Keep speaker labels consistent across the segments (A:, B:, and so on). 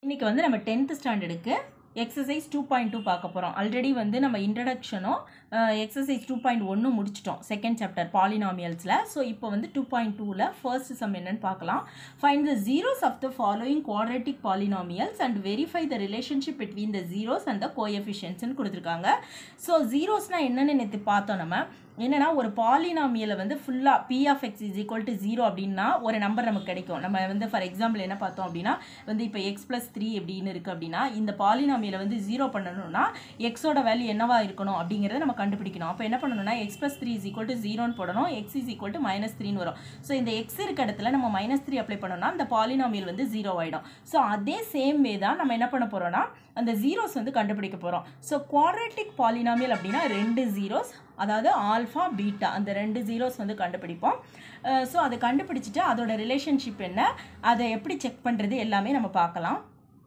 A: இன்னைக்கு வந்து நம்ம டென்த் ஸ்டாண்டர்டுக்கு எக்ஸசைஸ் டூ பாயிண்ட் டூ பார்க்க போகிறோம் ஆல்ரெடி வந்து நம்ம இன்ட்ரடக்ஷனும் எக்ஸசைஸ் டூ பாயிண்ட் ஒன்று முடிச்சிட்டோம் செகண்ட் சாப்டர் பாலினாமியல்ஸில் ஸோ இப்போ வந்து டூ பாயிண்ட் டூவில் ஃபர்ஸ்ட் சம் என்னன்னு பார்க்கலாம் find the zeros of the following quadratic polynomials and verify the relationship between the zeros and the கோஎஃபிஷியன்ஸ்னு கொடுத்துருக்காங்க ஸோ ஜீரோஸ்னால் என்னென்னு நேற்று பார்த்தோம் நம்ம என்னன்னா ஒரு பாலினாமியலை வந்து ஃபுல்லாக P of X is equal to zero அப்படின்னா ஒரு நம்பர் நமக்கு கிடைக்கும் நம்ம வந்து ஃபார் எக்ஸாம்பிள் என்ன பார்த்தோம் அப்படின்னா வந்து இப்போ எக்ஸ் ப்ளஸ் த்ரீ அப்படின்னு இருக்குது அப்படின்னா இந்த பாலினாமியலை வந்து ஜீரோ பண்ணணும்னா எக்ஸோட வேல்யூ என்னவா இருக்கணும் அப்படிங்கிறத நம்ம கண்டுபிடிக்கணும் அப்போ என்ன பண்ணணும்னா X plus three is equal to ஜீரோன்னு போடணும் X is equal to minus த்ரீன்னு வரும் ஸோ இந்த எக்ஸ் இருக்க இடத்துல நம்ம மைனஸ் த்ரீ அப்ளை பண்ணோம்னா அந்த பாலினாமியல் வந்து ஜீரோ ஆகிடும் ஸோ அதே சேம் வே தான் நம்ம என்ன பண்ண போகிறோம்னா அந்த ஜீரோஸ் வந்து கண்டுபிடிக்க போகிறோம் ஸோ குவாட்ரேட்டிக் பாலினாமியல் அப்படின்னா ரெண்டு ஜீரோஸ் அதாவது ஆல்ஃபா பீட்டா அந்த ரெண்டு ஜீரோஸ் வந்து கண்டுபிடிப்போம் ஸோ அதை கண்டுபிடிச்சிட்டு அதோட ரிலேஷன்ஷிப் என்ன அதை எப்படி செக் பண்ணுறது எல்லாமே நம்ம பார்க்கலாம்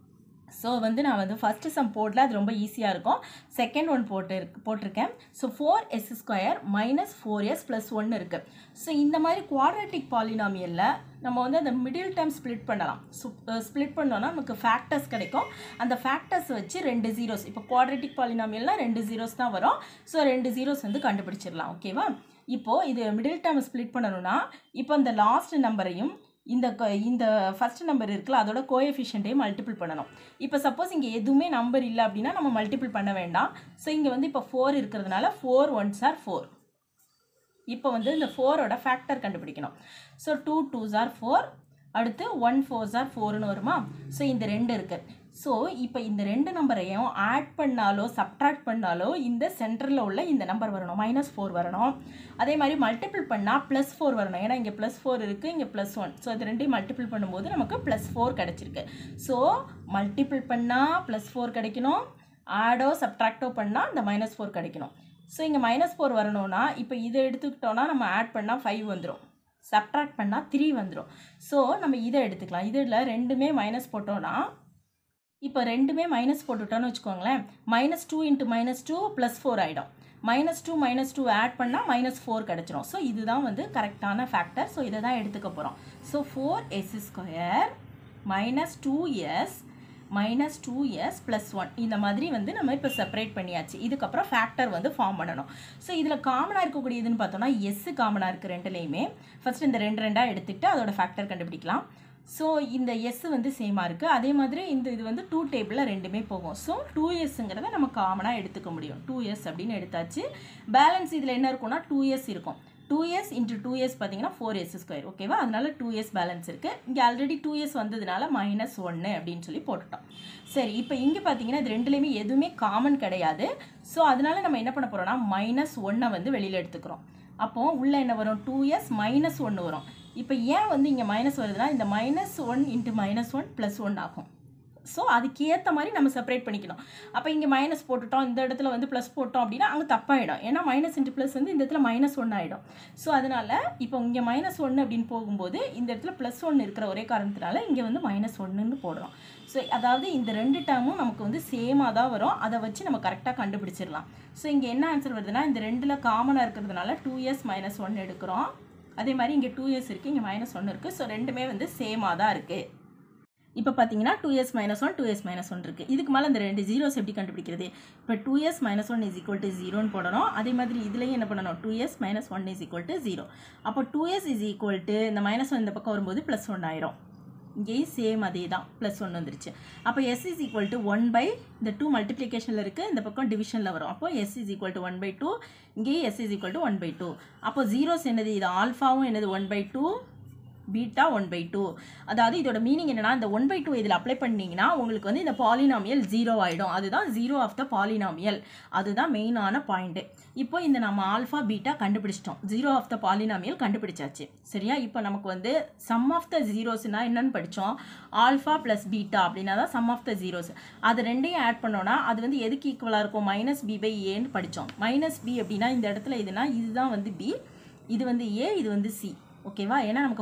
A: ஸோ வந்து நான் வந்து ஃபஸ்ட்டு சம் போடல அது ரொம்ப ஈஸியாக இருக்கும் செகண்ட் ஒன் போட்டு இருக்கு போட்டிருக்கேன் so four S square minus four S plus one இருக்குது ஸோ இந்த மாதிரி குவாட்ரேட்டிக் பாலினாமியலில் நம்ம வந்து அந்த மிடில் டைம் ஸ்ப்ளிட் பண்ணலாம் ஸ்ப்ளிட் பண்ணோன்னா நமக்கு ஃபேக்டர்ஸ் கிடைக்கும் அந்த ஃபேக்டர்ஸ் வச்சு ரெண்டு ஜீரோஸ் இப்போ குவாட்ரேட்டிக் பாலினாமியல்னால் ரெண்டு ஜீரோஸ் தான் வரும் ஸோ ரெண்டு ஜீரோஸ் வந்து கண்டுபிடிச்சிடலாம் ஓகேவா இப்போது இது மிடில் டைம் ஸ்ப்ளிட் பண்ணணும்னா இப்போ இந்த லாஸ்ட் நம்பரையும் இந்த இந்த ஃபஸ்ட் நம்பர் இருக்குல்ல அதோட கோஎஃபிஷியன்ட்டையும் மல்டிபிள் பண்ணணும் இப்போ சப்போஸ் இங்கே எதுவுமே நம்பர் இல்லை அப்படின்னா நம்ம மல்டிபிள் பண்ண வேண்டாம் ஸோ இங்கே வந்து இப்போ ஃபோர் இருக்கிறதுனால ஃபோர் ஒன்ஸ் ஆர் ஃபோர் இப்போ வந்து இந்த ஃபோரோட ஃபேக்டர் கண்டுபிடிக்கணும் so two twos are four அடுத்து ஒன் ஃபோர்ஸ் ஆர் ஃபோர்னு வருமா ஸோ இந்த ரெண்டு இருக்குது ஸோ இப்போ இந்த ரெண்டு நம்பரையும் ஆட் பண்ணாலோ சப்ட்ராக்ட் பண்ணாலோ இந்த சென்டரில் உள்ள இந்த நம்பர் வரணும் மைனஸ் ஃபோர் வரணும் அதே மாதிரி மல்டிபிள் பண்ணால் ப்ளஸ் ஃபோர் வரணும் ஏன்னா இங்கே ப்ளஸ் ஃபோர் இருக்குது இங்கே ப்ளஸ் ஒன் ஸோ இது ரெண்டையும் மல்டிபிள் பண்ணும்போது நமக்கு ப்ளஸ் ஃபோர் கிடச்சிருக்கு ஸோ மல்டிபிள் பண்ணால் ப்ளஸ் ஃபோர் கிடைக்கணும் ஆடோ சப்ட்ராக்டோ பண்ணால் இந்த மைனஸ் ஃபோர் கிடைக்கணும் ஸோ இங்கே மைனஸ் ஃபோர் வரணும்னா இப்போ இதை எடுத்துக்கிட்டோன்னா நம்ம ஆட் பண்ணால் ஃபைவ் வந்துடும் சப்ட்ராக்ட் பண்ணால் த்ரீ வந்துடும் ஸோ நம்ம இதை எடுத்துக்கலாம் இதில் ரெண்டுமே மைனஸ் போட்டோன்னா இப்போ ரெண்டுமே மைனஸ் போட்டுட்டோன்னு வச்சுக்கோங்களேன் minus two into minus two plus four ஆகிடும் minus two minus two add பண்ணால் மைனஸ் ஃபோர் கிடச்சிரும் ஸோ இதுதான் வந்து கரெக்டான ஃபேக்டர் ஸோ இதை தான் எடுத்துக்க போகிறோம் so four S square minus two S minus two S plus one இந்த மாதிரி வந்து நம்ம இப்போ செப்பரேட் பண்ணியாச்சு இதுக்கப்புறம் ஃபேக்டர் வந்து ஃபார்ம் பண்ணணும் ஸோ இதில் காமனாக இருக்கக்கூடியதுன்னு பார்த்தோம்னா எஸ் காமனாக இருக்குது ரெண்டுலேயுமே ஃபஸ்ட் இந்த ரெண்டு ரெண்டாக எடுத்துக்கிட்டு அதோட ஃபேக்டர் கண்டுபிடிக்கலாம் ஸோ இந்த எஸ் வந்து சேமாக இருக்குது அதே மாதிரி இந்த இது வந்து டூ டேபிளில் ரெண்டுமே போகும் ஸோ டூ எஸ்ங்கிறத நம்ம காமனாக எடுத்துக்க முடியும் டூ எஸ் அப்படின்னு எடுத்தாச்சு பேலன்ஸ் இதில் என்ன இருக்கும்னா டூ எஸ் இருக்கும் two S into two S பார்த்தீங்கன்னா ஃபோர் எஸ் ஸ்கொயர் ஓகேவா அதனால டூ இயர்ஸ் பேலன்ஸ் இருக்குது இங்கே ஆல்ரெடி டூ இயர்ஸ் வந்ததுனால மைனஸ் ஒன்று அப்படின்னு சொல்லி போட்டுட்டோம் சரி இப்போ இங்கே பார்த்தீங்கன்னா இது ரெண்டுலேயுமே எதுவுமே காமன் கிடையாது ஸோ அதனால நம்ம என்ன பண்ண போகிறோம்னா மைனஸ் ஒன்னை வந்து வெளியில் எடுத்துக்கிறோம் அப்போது உள்ளே என்ன வரும் டூ இயர்ஸ் மைனஸ் ஒன்று வரும் இப்போ ஏன் வந்து இங்கே மைனஸ் வருதுன்னா இந்த minus one into minus one plus one ஆகும் ஸோ அதுக்கு ஏற்ற மாதிரி நம்ம செப்பரேட் பண்ணிக்கணும் அப்போ இங்கே மைனஸ் போட்டுட்டோம் இந்த இடத்துல வந்து ப்ளஸ் போட்டோம் அப்படின்னா அங்கே தப்பாயிடும் ஏன்னா மைனஸ் இன்ட்டு ப்ளஸ் வந்து இந்த இடத்துல மைனஸ் ஒன்று ஆகிடும் ஸோ அதனால் இப்போ இங்கே மைனஸ் ஒன்று அப்படின்னு போகும்போது இந்த இடத்துல ப்ளஸ் ஒன்று இருக்கிற ஒரே காரணத்தினால இங்கே வந்து மைனஸ் ஒன்றுன்னு போடுறோம் ஸோ அதாவது இந்த ரெண்டு டேர்மும் நமக்கு வந்து சேமாக தான் வரும் அதை வச்சு நம்ம கரெக்டாக கண்டுபிடிச்சிடலாம் ஸோ இங்கே என்ன ஆன்சர் வருதுன்னா இந்த ரெண்டில் காமனாக இருக்கிறதுனால டூ இயர்ஸ் மைனஸ் ஒன் எடுக்கிறோம் அதே மாதிரி இங்கே டூ இயர்ஸ் இருக்குது இங்கே மைனஸ் ஒன்று இருக்குது ஸோ ரெண்டுமே வந்து சேமாக தான் இருக்குது இப்போ பார்த்தீங்கன்னா two S minus one two S minus one இருக்குது இதுக்கு மேலே இந்த ரெண்டு ஜீரோஸ் எப்படி கண்டுபிடிக்கிறது இப்போ two S minus one is equal to ஜீரோன்னு போடணும் அதே மாதிரி இதுலேயும் என்ன பண்ணணும் two S minus one is equal to zero அப்போ two S is equal to இந்த மைனஸ் ஒன் இந்த பக்கம் வரும்போது ப்ளஸ் ஒன் ஆயிரும் இங்கேயும் சேம் அதே தான் ப்ளஸ் ஒன் வந்துருச்சு அப்போ S is equal to one by இந்த டூ மல்டிப்ளிகேஷனில் இருக்குது இந்த பக்கம் டிவிஷனில் வரும் அப்போ S is equal to one by two இங்கேயும் S is equal to one by two அப்போ ஜீரோஸ் என்னது இது ஆல்ஃபாவும் என்னது one by two beta one by two அதாவது இதோட மீனிங் என்னன்னா இந்த ஒன் பை டூ இதில் அப்ளை பண்ணிங்கன்னா உங்களுக்கு வந்து இந்த பாலினாமியல் ஜீரோ ஆகிடும் அதுதான் ஜீரோ ஆஃப் த பாலினாமியல் அதுதான் மெயினான பாயிண்ட்டு இப்போ இந்த நம்ம ஆல்ஃபா பீட்டா கண்டுபிடிச்சிட்டோம் ஜீரோ ஆஃப் த பாலினாமியல் கண்டுபிடிச்சாச்சு சரியா இப்போ நமக்கு வந்து சம் ஆஃப் த ஜீரோஸ்னா என்னன்னு படித்தோம் ஆல்ஃபா ப்ளஸ் பீட்டா அப்படின்னா தான் சம் ஆஃப் த ஜீரோஸ் அது ரெண்டையும் ஆட் பண்ணோன்னா அது வந்து எதுக்கு ஈக்குவலாக இருக்கும் மைனஸ் பி பை ஏன்னு படித்தோம் மைனஸ் பி அப்படின்னா இந்த இடத்துல இதுனா இதுதான் வந்து பி இது வந்து ஏ இது வந்து சி ஓகேவா ஏன்னா நமக்கு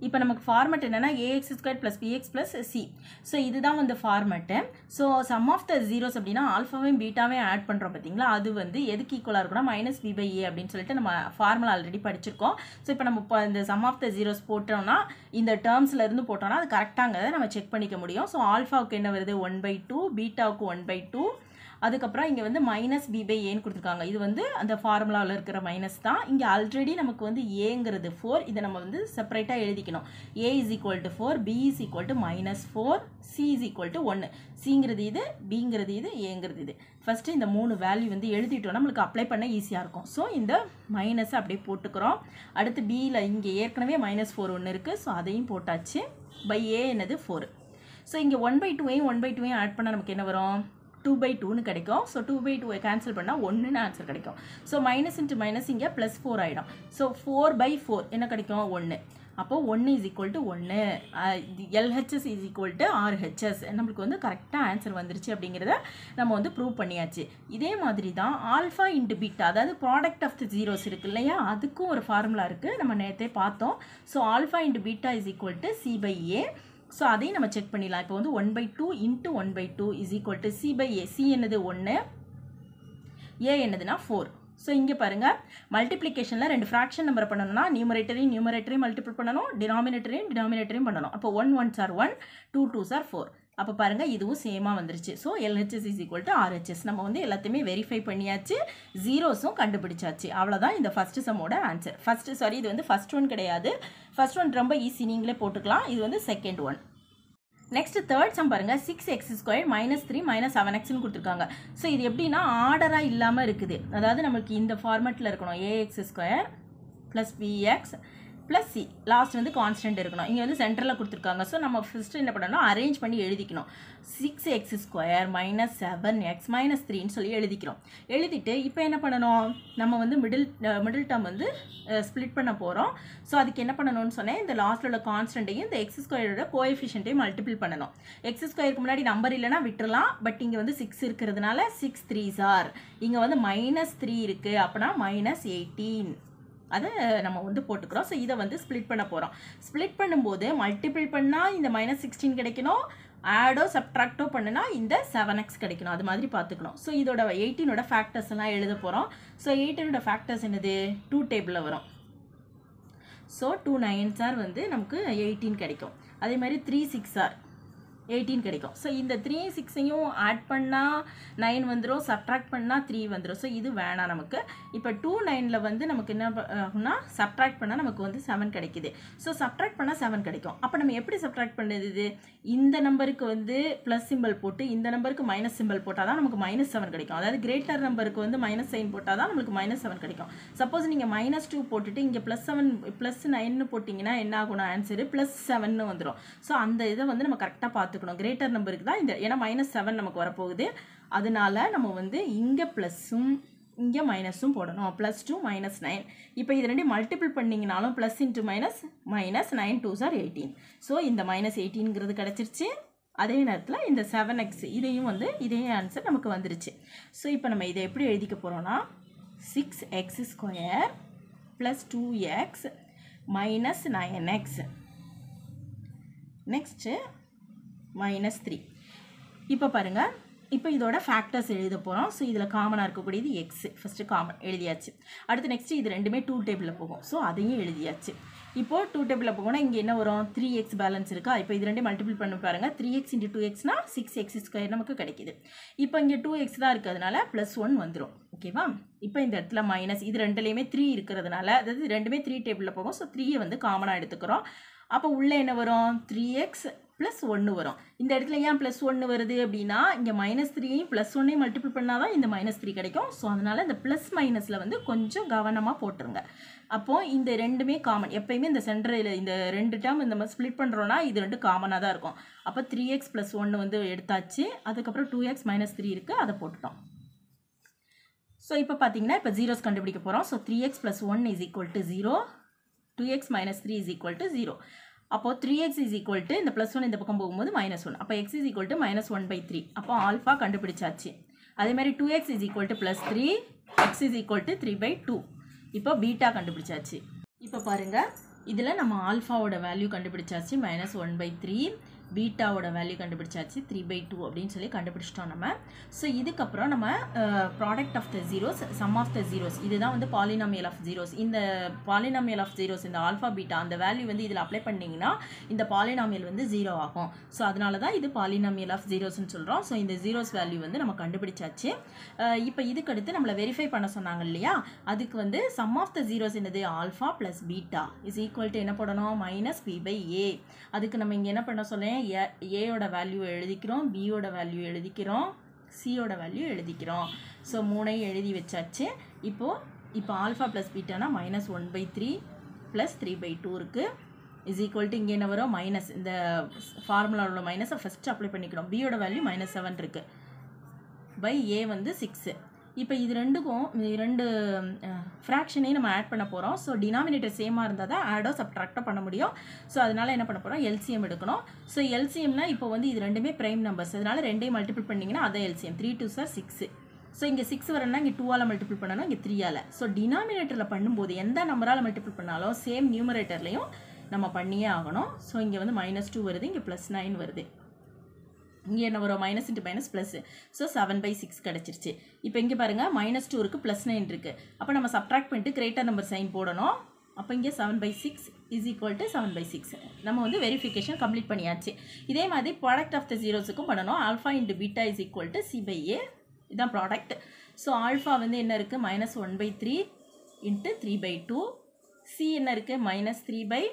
A: இப்போ நமக்கு ஃபார்மெட் என்னென்னா A X square plus px plus C so இதுதான் வந்து format so sum of the zeros அப்படின்னா ஆல்ஃபாவையும் பீட்டாவையும் ஆட் பண்ணுறோம் பார்த்தீங்களா அது வந்து எதுக்கு ஈக்குவலாக இருக்குன்னா மைனஸ் பி பை ஏ அப்படின்னு சொல்லிட்டு நம்ம ஃபார்முலா ஆல்ரெடி படிச்சிருக்கோம் ஸோ இப்போ நம்ம இப்போ இந்த சம் ஆஃப் த ஜீரோஸ் போட்டோம்னா இந்த டேர்ம்ஸில் இருந்து போட்டோம்னா அது கரெக்டாங்கிறத நம்ம செக் பண்ணிக்க முடியும் ஸோ ஆல்ஃபாவுக்கு என்ன வருது ஒன் பை டூ பீட்டாவுக்கு ஒன் பை டூ அதுக்கப்புறம் இங்கே வந்து மைனஸ் பி பை ஏன்னு கொடுத்துருக்காங்க இது வந்து அந்த ஃபார்முலாவில் இருக்கிற மைனஸ் தான் இங்கே ஆல்ரெடி நமக்கு வந்து ஏங்கிறது ஃபோர் இதை நம்ம வந்து செப்பரேட்டாக எழுதிக்கணும் A is equal to four B is equal to minus four C is equal to ஒன்று சிங்கிறது இது பிங்கிறது இது ஏங்கிறது இது ஃபஸ்ட்டு இந்த மூணு வேல்யூ வந்து எழுதிட்டோம் நம்மளுக்கு அப்ளை பண்ண ஈஸியாக இருக்கும் ஸோ இந்த மைனஸை அப்படியே போட்டுக்கிறோம் அடுத்து பியில் இங்கே ஏற்கனவே மைனஸ் ஃபோர் ஒன்று இருக்குது ஸோ அதையும் போட்டாச்சு பை ஏ என்னது ஃபோர் ஸோ இங்கே ஒன் பை டூவையும் ஒன் பை டூவையும் ஆட் பண்ணால் நமக்கு என்ன வரும் டூ பை டூன்னு கிடைக்கும் ஸோ டூ பை டூவை கேன்சல் பண்ணால் ஒன்றுன்னு ஆன்சர் கிடைக்கும் ஸோ மைனஸ் இன்ட்டு மைனஸ் இங்கே ப்ளஸ் ஃபோர் ஆகிடும் ஸோ ஃபோர் பை ஃபோர் என்ன கிடைக்கும் ஒன்று அப்போது ஒன்று இஸ் ஈக்குவல் டு ஒன்று LHS is equal to RHS நம்மளுக்கு வந்து கரெக்டாக ஆன்சர் வந்துருச்சு அப்படிங்கிறத நம்ம வந்து ப்ரூவ் பண்ணியாச்சு இதே மாதிரி தான் ஆல்ஃபா இன்ட்டு பீட்டா அதாவது ப்ராடக்ட் ஆஃப் தி ஜீரோஸ் இருக்கு இல்லையா அதுக்கும் ஒரு ஃபார்முலா இருக்குது நம்ம நேற்றே பார்த்தோம் so alpha into beta is equal to C by A so அதையும் நம்ம செக் பண்ணிடலாம் இப்போ வந்து one by two into one by two is equal to C by A C என்னது ஒன்று ஏ என்னதுன்னா ஃபோர் ஸோ இங்கே பாருங்கள் மல்டிப்ளிகேஷனில் ரெண்டு ஃப்ராக்ஷன் நம்பர் பண்ணணும்னா நியூமரேட்டரையும் நியூமரேட்டரையும் மல்டிபிள் பண்ணணும் டினாமினேட்டரையும் டினாமினேட்டரையும் பண்ணணும் அப்போ ஒன் ஒன் சார் ஒன் டூ டூ சார் ஃபோர் அப்போ பாருங்கள் இதுவும் சேமாக வந்துருச்சு so LHS is equal to RHS நம்ம வந்து எல்லாத்தையுமே வெரிஃபை பண்ணியாச்சு ஜீரோஸும் கண்டுபிடிச்சாச்சு அவ்வளோதான் இந்த ஃபஸ்ட்டு சம்மோட ஆன்சர் ஃபஸ்ட்டு சாரி இது வந்து ஃபஸ்ட் ஒன் கிடையாது ஃபஸ்ட் ஒன் ரொம்ப ஈஸி நீங்களே போட்டுக்கலாம் இது வந்து second one next third sum பாருங்க six X square minus three minus seven எக்ஸ்னு கொடுத்துருக்காங்க ஸோ இது எப்படின்னா ஆர்டராக இல்லாமல் இருக்குது அதாவது நமக்கு இந்த ஃபார்மேட்டில் இருக்கணும் a x square plus px plus c last வந்து கான்ஸ்டன்ட் இருக்கணும் இங்கே வந்து சென்டரில் கொடுத்துருக்காங்க ஸோ நம்ம ஃபஸ்ட்டு என்ன பண்ணணும் அரேஞ்ச் பண்ணி எழுதிக்கணும் six X square minus seven x minus த்ரீன்னு சொல்லி எழுதிக்கிறோம் எழுதிட்டு இப்போ என்ன பண்ணணும் நம்ம வந்து மிடில் மிடில் டேர்ம் வந்து ஸ்ப்ளிட் பண்ண போகிறோம் ஸோ அதுக்கு என்ன பண்ணணும்னு சொன்னேன் இந்த லாஸ்ட்டில் உள்ள கான்ஸ்டன்ட்டையும் இந்த எக்ஸ் ஸ்கொயரோட கோஎஃபிஷியன்ட்டையும் மல்டிபிள் பண்ணணும் எக்ஸ் ஸ்கொயருக்கு முன்னாடி நம்பர் இல்லைனா விட்டுறலாம் பட் இங்கே வந்து சிக்ஸ் இருக்கிறதுனால சிக்ஸ் த்ரீ சார் இங்கே வந்து மைனஸ் த்ரீ இருக்குது அப்படின்னா மைனஸ் எயிட்டீன் அதை நம்ம வந்து போட்டுக்கிறோம் ஸோ இதை வந்து ஸ்ப்ளிட் பண்ண போகிறோம் ஸ்ப்ளிட் பண்ணும்போது மல்டிபிள் பண்ணால் இந்த மைனஸ் சிக்ஸ்டீன் கிடைக்கணும் ஆடோ சப்ட்ராக்டோ பண்ணுனா இந்த செவன் எக்ஸ் கிடைக்கணும் அது மாதிரி பார்த்துக்கணும் ஸோ இதோட எயிட்டீனோட ஃபேக்டர்ஸ் எல்லாம் எழுத போகிறோம் ஸோ எயிட்டீனோட ஃபேக்டர்ஸ் என்னது டூ டேபிளில் வரும் ஸோ டூ நைன் சார் வந்து நமக்கு எயிட்டீன் கிடைக்கும் அதே மாதிரி த்ரீ சிக்ஸ் ஆர் எயிட்டீன் கிடைக்கும் ஸோ இந்த த்ரீ சிக்ஸையும் ஆட் பண்ணால் நைன் வந்துடும் சப்ட்ராக்ட் பண்ணால் த்ரீ வந்துடும் ஸோ இது வேணாம் நமக்கு இப்போ டூ நைனில் வந்து நமக்கு என்ன ஆகும்னா சப்ட்ராக்ட் பண்ணால் நமக்கு வந்து செவன் கிடைக்குது ஸோ சப்ட்ராக்ட் பண்ணால் செவன் கிடைக்கும் அப்போ நம்ம எப்படி சப்ட்ராக்ட் பண்ணுறது இது இந்த நம்பருக்கு வந்து ப்ளஸ் சிம்பிள் போட்டு இந்த நம்பருக்கு மைனஸ் சிம்பிள் போட்டால் தான் நமக்கு மைனஸ் செவன் கிடைக்கும் அதாவது கிரேட்டர் நம்பருக்கு வந்து மைனஸ் சைன் போட்டால் தான் நம்மளுக்கு மைனஸ் செவன் கிடைக்கும் சப்போஸ் நீங்கள் மைனஸ் டூ போட்டுட்டு இங்கே ப்ளஸ் செவன் ப்ளஸ் நைன்னு போட்டிங்கன்னா என்ன ஆகணும் ஆன்சரு ப்ளஸ் செவன்னு வந்துடும் ஸோ அந்த இதை வந்து நம்ம கரெக்டாக பார்த்து பார்த்துக்கணும் கிரேட்டர் நம்பருக்கு தான் இந்த ஏன்னா மைனஸ் செவன் நமக்கு வரப்போகுது அதனால நம்ம வந்து இங்கே ப்ளஸ்ஸும் இங்கே மைனஸும் போடணும் ப்ளஸ் டூ மைனஸ் நைன் இப்போ இது ரெண்டையும் மல்டிபிள் பண்ணிங்கனாலும் plus into minus minus nine twos are eighteen so இந்த மைனஸ் எயிட்டீன்கிறது கிடச்சிருச்சு அதே நேரத்தில் இந்த செவன் எக்ஸ் இதையும் வந்து இதே ஆன்சர் நமக்கு வந்துருச்சு ஸோ இப்போ நம்ம இதை எப்படி எழுதிக்க போகிறோன்னா six X square plus two x minus nine x next minus three இப்போ பாருங்கள் இப்போ இதோட ஃபேக்டர்ஸ் எழுத போகிறோம் ஸோ இதில் காமனாக இருக்கக்கூடியது எக்ஸ் ஃபஸ்ட்டு காமன் எழுதியாச்சு அடுத்து நெக்ஸ்ட்டு இது ரெண்டுமே டூ டேபிளில் போகும் ஸோ அதையும் எழுதியாச்சு இப்போது டூ டேபிளில் போகணும்னா இங்கே என்ன வரும் த்ரீ எக்ஸ் பேலன்ஸ் இருக்கா இப்போ இது ரெண்டே மல்டிபிள் பண்ணி பாருங்கள் த்ரீ எக்ஸ் இன்ட்டு டூ எக்ஸ்னா சிக்ஸ் எக்ஸ் ஸ்கொயர் நமக்கு கிடைக்குது இப்போ இங்கே டூ எக்ஸ் தான் இருக்கிறதுனால ப்ளஸ் ஒன் வந்துடும் ஓகேவா இப்போ இந்த இடத்துல மைனஸ் இது ரெண்டுலேயுமே த்ரீ இருக்கிறதுனால அதாவது ரெண்டுமே த்ரீ டேபிளில் போகும் ஸோ த்ரீயை வந்து காமனாக எடுத்துக்கிறோம் அப்போ உள்ளே என்ன வரும் த்ரீ எக்ஸ் ப்ளஸ் ஒன்று வரும் இந்த இடத்துல ஏன் ப்ளஸ் ஒன்று வருது அப்படின்னா இங்கே மைனஸ் த்ரீயும் ப்ளஸ் ஒன்னையும் மல்டிபிள் பண்ணால் தான் இந்த மைனஸ் த்ரீ கிடைக்கும் ஸோ அதனால் இந்த ப்ளஸ் மைனஸில் வந்து கொஞ்சம் கவனமாக போட்டுருங்க அப்போது இந்த ரெண்டுமே காமன் எப்பயுமே இந்த சென்டரில் இந்த ரெண்டு டேர்ம் இந்த மாதிரி ஸ்ப்ளிட் பண்ணுறோன்னா இது ரெண்டு காமனாக தான் இருக்கும் அப்போ த்ரீ எக்ஸ் ப்ளஸ் ஒன்று வந்து எடுத்தாச்சு அதுக்கப்புறம் டூ எக்ஸ் மைனஸ் த்ரீ இருக்குது அதை போட்டுட்டோம் ஸோ இப்போ பார்த்தீங்கன்னா இப்போ ஜீரோஸ் கண்டுபிடிக்க போகிறோம் so three x plus one is equal to zero two x minus three is equal to zero அப்போது three x is equal to இந்த ப்ளஸ் ஒன் இந்த பக்கம் போகும்போது மைனஸ் ஒன் அப்போ x is equal to minus one by three அப்போ alpha கண்டுபிடிச்சாச்சு அதே மாதிரி two x is equal to plus three x is equal to three by two இப்போ பீட்டா கண்டுபிடிச்சாச்சு இப்போ பாருங்கள் இதில் நம்ம ஆல்ஃபாவோட வேல்யூ கண்டுபிடிச்சாச்சு மைனஸ் ஒன் பை த்ரீ பீட்டாவோட வேல்யூ கண்டுபிடிச்சாச்சு த்ரீ பை டூ அப்படின்னு சொல்லி கண்டுபிடிச்சிட்டோம் நம்ம ஸோ இதுக்கப்புறம் நம்ம product of the zeros sum of the zeros இதுதான் வந்து பாலினாமியல் ஆஃப் ஜீரோஸ் இந்த பாலினாமியல் ஆஃப் ஜீரோஸ் இந்த ஆல்ஃபா பீட்டா அந்த வேல்யூ வந்து இதில் அப்ளை பண்ணிங்கன்னா இந்த பாலினாமியல் வந்து ஜீரோ ஆகும் ஸோ அதனால தான் இது பாலினாமியல் ஆஃப் ஜீரோஸ்னு சொல்கிறோம் ஸோ இந்த ஜீரோஸ் வேல்யூ வந்து நம்ம கண்டுபிடிச்சாச்சு இப்போ இதுக்கு அடுத்து நம்மளை வெரிஃபை பண்ண சொன்னாங்க இல்லையா அதுக்கு வந்து சம் ஆஃப் த ஜீரோஸ் என்னது alpha plus beta is equal to என்ன பண்ணணும் மைனஸ் பி பை ஏ அதுக்கு நம்ம இங்கே என்ன பண்ண சொன்னேன் ஏயோட வேல்யூ எழுதிக்கிறோம் பியோட வேல்யூ எழுதிக்கிறோம் சியோட வேல்யூ எழுதிக்கிறோம் ஸோ மூணையும் எழுதி வச்சாச்சு இப்போது இப்போ ஆல்ஃபா ப்ளஸ் பீட்டானா minus one by three plus three by two இருக்குது இஸ் ஈக்குவல் டு இங்கே என்ன வரும் மைனஸ் இந்த ஃபார்முலாவோட மைனஸை ஃபஸ்ட்டு அப்ளை பண்ணிக்கிறோம் பியோட வேல்யூ மைனஸ் செவன் இருக்குது பை ஏ வந்து சிக்ஸு இப்போ இது ரெண்டுக்கும் இது ரெண்டு ஃப்ராக்ஷனையும் நம்ம ஆட் பண்ண போகிறோம் ஸோ டினாமினேட்டர் சேமாக இருந்தால் தான் ஆடோ சப்ட்ராக்டோ பண்ண முடியும் ஸோ அதனால் என்ன பண்ண போகிறோம் எல்சிஎம் எடுக்கணும் ஸோ எல்சிஎம்னா இப்போ வந்து இது ரெண்டுமே ப்ரைம் நம்பர்ஸ் அதனால் ரெண்டையும் மல்டிபிள் பண்ணிங்கன்னா அதை LCM three twos are six so இங்கே சிக்ஸ் வரணும்னா இங்கே டூவால் மல்டிபிள் பண்ணணும் இங்கே த்ரீயால் ஸோ டினாமினேட்டரில் பண்ணும்போது எந்த நம்பரால் மல்டிபிள் பண்ணாலும் சேம் நியூமரேட்டர்லையும் நம்ம பண்ணியே ஆகணும் ஸோ இங்கே வந்து மைனஸ் டூ வருது இங்கே ப்ளஸ் நைன் வருது இங்கே என்ன வரும் minus into minus plus so seven by six கிடச்சிருச்சு இப்போ இங்கே பாருங்கள் மைனஸ் டூ இருக்குது ப்ளஸ் நைன் இருக்குது அப்போ நம்ம சப்ட்ராக்ட் பண்ணிட்டு கிரேட்டர் நம்பர் சைன் போடணும் அப்போ இங்கே seven by six is equal to seven by six நம்ம வந்து வெரிஃபிகேஷன் கம்ப்ளீட் பண்ணியாச்சு இதே மாதிரி ப்ராடக்ட் ஆஃப் த ஜீரோஸுக்கும் பண்ணணும் alpha into beta is equal to C by a இதுதான் ப்ராடக்ட் ஸோ ஆல்ஃபா வந்து என்ன இருக்குது minus one by three into three by two c என்ன இருக்குது மைனஸ் த்ரீ பை